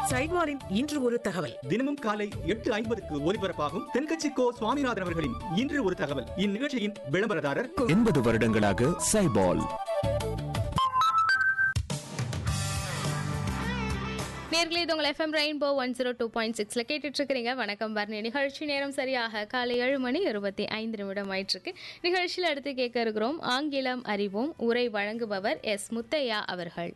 சைட்வாரின் இன்று ஒரு தகவல் தினமும் காலை எட்டு ஐம்பதுக்கு ஒலிபரப்பாகும் தென்கட்சி கோ சுவாமிநாதன் அவர்களின் இன்று ஒரு தகவல் இந்நிகழ்ச்சியின் விளம்பரதாரர் எண்பது வருடங்களாக சைபால் நேர்களே இது உங்கள் FM rainbow one zero two point சிக்ஸில் கேட்டுட்டு இருக்கிறீங்க வணக்கம் பர்ணி நிகழ்ச்சி நேரம் சரியாக காலை ஏழு மணி இருபத்தி ஐந்து நிமிடம் ஆயிட்டிருக்கு நிகழ்ச்சியில் அடுத்து கேட்க இருக்கிறோம் ஆங்கிலம் அறிவோம் உரை வழங்குபவர் எஸ் முத்தையா அவர்கள்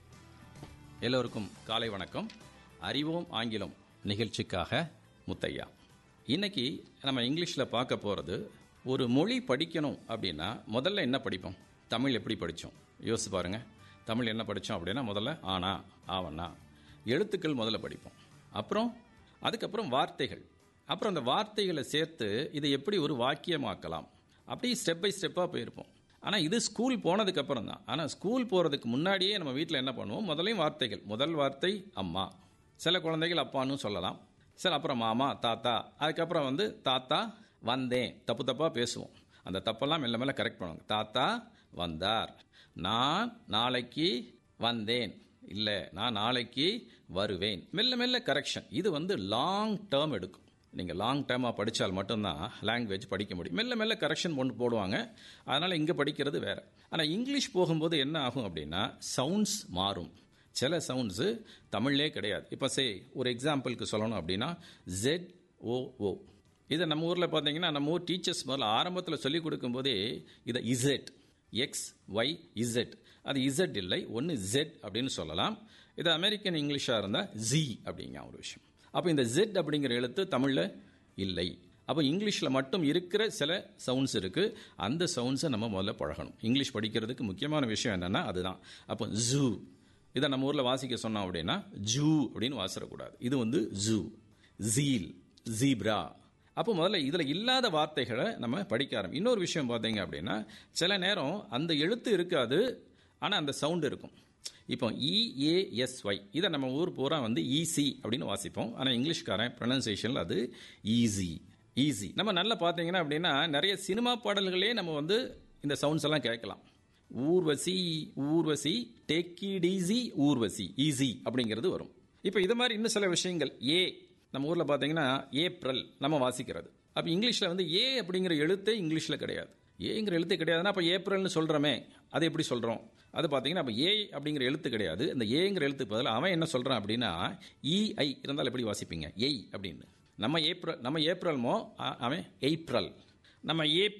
எல்லோருக்கும் காலை வணக்கம் அறிவோம் ஆங்கிலம் நிகழ்ச்சிக்காக முத்தையா இன்னைக்கு நம்ம இங்கிலீஷில் பார்க்க போகிறது ஒரு மொழி படிக்கணும் அப்படின்னா முதல்ல என்ன படிப்போம் தமிழ் எப்படி படித்தோம் யோசிச்சு பாருங்க தமிழ் என்ன படித்தோம் அப்படின்னா முதல்ல ஆனா ஆவண்ணா எழுத்துக்கள் முதல்ல படிப்போம் அப்புறம் அதுக்கப்புறம் வார்த்தைகள் அப்புறம் அந்த வார்த்தைகளை சேர்த்து இதை எப்படி ஒரு வாக்கியமாக்கலாம் அப்படி ஸ்டெப் பை ஸ்டெப்பாக போயிருப்போம் ஆனால் இது ஸ்கூல் போனதுக்கு அப்புறம் தான் ஆனால் ஸ்கூல் போகிறதுக்கு முன்னாடியே நம்ம வீட்டில் என்ன பண்ணுவோம் முதலையும் வார்த்தைகள் முதல் வார்த்தை அம்மா சில குழந்தைகள் அப்பான்னு சொல்லலாம் சில அப்புறம் மாமா தாத்தா அதுக்கப்புறம் வந்து தாத்தா வந்தேன் தப்பு தப்பாக பேசுவோம் அந்த தப்பெல்லாம் மெல்ல மெல்ல கரெக்ட் பண்ணுவாங்க தாத்தா வந்தார் நான் நாளைக்கு வந்தேன் இல்லை நான் நாளைக்கு வருவேன் மெல்ல மெல்ல கரெக்ஷன் இது வந்து லாங் டேர்ம் எடுக்கும் நீங்கள் லாங் டேர்மாக படித்தால் மட்டும்தான் லாங்குவேஜ் படிக்க முடியும் மெல்ல மெல்ல கரெக்ஷன் கொண்டு போடுவாங்க அதனால் இங்கே படிக்கிறது வேறு ஆனால் இங்கிலீஷ் போகும்போது என்ன ஆகும் அப்படின்னா சவுண்ட்ஸ் மாறும் சில சவுண்ட்ஸு தமிழ்லே கிடையாது இப்போ சே ஒரு எக்ஸாம்பிளுக்கு சொல்லணும் அப்படின்னா ஜெட் ஓ ஓ இதை நம்ம ஊரில் பார்த்தீங்கன்னா நம்ம ஊர் டீச்சர்ஸ் முதல்ல ஆரம்பத்தில் சொல்லிக் கொடுக்கும்போதே இதை இசெட் எக்ஸ் ஒய் இசெட் அது இசட் இல்லை ஒன்று ஜெட் அப்படின்னு சொல்லலாம் இது அமெரிக்கன் இங்கிலீஷாக இருந்தால் ஜி அப்படிங்க ஒரு விஷயம் அப்போ இந்த ஜெட் அப்படிங்கிற எழுத்து தமிழில் இல்லை அப்போ இங்கிலீஷில் மட்டும் இருக்கிற சில சவுண்ட்ஸ் இருக்குது அந்த சவுண்ட்ஸை நம்ம முதல்ல பழகணும் இங்கிலீஷ் படிக்கிறதுக்கு முக்கியமான விஷயம் என்னென்னா அதுதான் அப்போ ஜூ இதை நம்ம ஊரில் வாசிக்க சொன்னோம் அப்படின்னா ஜூ அப்படின்னு வாசிடக்கூடாது இது வந்து ஜூ ஜீல் ஜீப்ரா அப்போ முதல்ல இதில் இல்லாத வார்த்தைகளை நம்ம படிக்க ஆரம்பி இன்னொரு விஷயம் பார்த்தீங்க அப்படின்னா சில நேரம் அந்த எழுத்து இருக்காது ஆனால் அந்த சவுண்ட் இருக்கும் இப்போ இஏஎஸ்ஒய் இதை நம்ம ஊர் பூரா வந்து ஈஸி அப்படின்னு வாசிப்போம் ஆனால் இங்கிலீஷ்காரன் ப்ரொனன்சியேஷனில் அது ஈஸி ஈஸி நம்ம நல்லா பார்த்தீங்கன்னா அப்படின்னா நிறைய சினிமா பாடல்களே நம்ம வந்து இந்த சவுண்ட்ஸ் எல்லாம் கேட்கலாம் Urvashi Urvashi take it easy Urvashi easy அப்படிங்கிறது வரும் இப்போ இது மாதிரி இன்னும் சில விஷயங்கள் ஏ நம்ம ஊரில் பார்த்தீங்கன்னா ஏப்ரல் நம்ம வாசிக்கிறது அப்போ இங்கிலீஷில் வந்து ஏ அப்படிங்கிற எழுத்தே இங்கிலீஷில் கிடையாது ஏங்கிற எழுத்து கிடையாதுன்னா அப்போ ஏப்ரல்னு சொல்கிறோமே அது எப்படி சொல்கிறோம் அது பார்த்தீங்கன்னா அப்போ ஏ அப்படிங்கிற எழுத்து கிடையாது இந்த ஏங்கிற எழுத்துக்கு பதில் அவன் என்ன சொல்கிறான் அப்படின்னா இஐ இருந்தால் எப்படி வாசிப்பீங்க எய் அப்படின்னு நம்ம ஏப்ரல் நம்ம ஏப்ரல்மோ அவன் ஏப்ரல் நம்ம ஏ